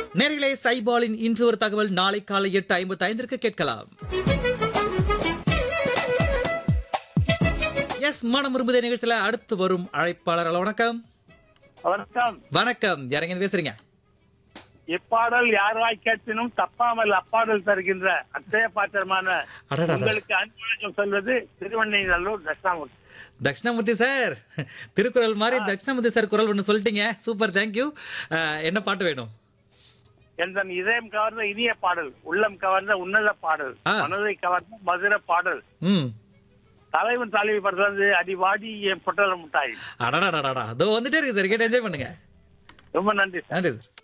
நேர்களே சைபாலின் இன்று ஒரு தகவல் நாளை காலை எட்டு ஐம்பத்தி ஐந்திற்கு கேட்கலாம் எஸ் மனம் விரும்புதே நிகழ்ச்சியில அடுத்து வரும் அழைப்பாளர் ஹலோ, வணக்கம் வணக்கம் வணக்கம் யாரங்க பேசுறீங்க இப்பாடல் யாராய் கேட்பினும் தப்பாமல் அப்பாடல் தருகின்ற அத்தய பாத்திரமான அடடடா. உங்களுக்கு அன்பு வணக்கம் சொல்வது திருவண்ணைநல்லூர் தட்சிணாமூர்த்தி தட்சிணாமூர்த்தி சார் திருக்குறள் மாதிரி தட்சிணாமூர்த்தி சார் குரல் ஒன்று சொல்லிட்டீங்க சூப்பர் தேங்க்யூ என்ன பாட்டு வேணும் எந்த இதயம் கவர்ந்த இனிய பாடல் உள்ளம் கவர்ந்த உன்னத பாடல் ஆ. மனதை கவர்ந்த மதுர பாடல் ம் தலைவன் தலைவி படத்துல இருந்து அடிவாடி என் பொட்டல முட்டாய் அடடா அதோ வந்துட்டே இருக்கு சார் கேட்டு என்ஜாய் பண்ணுங்க ரொம்ப நன்றி சார் நன்றி சார்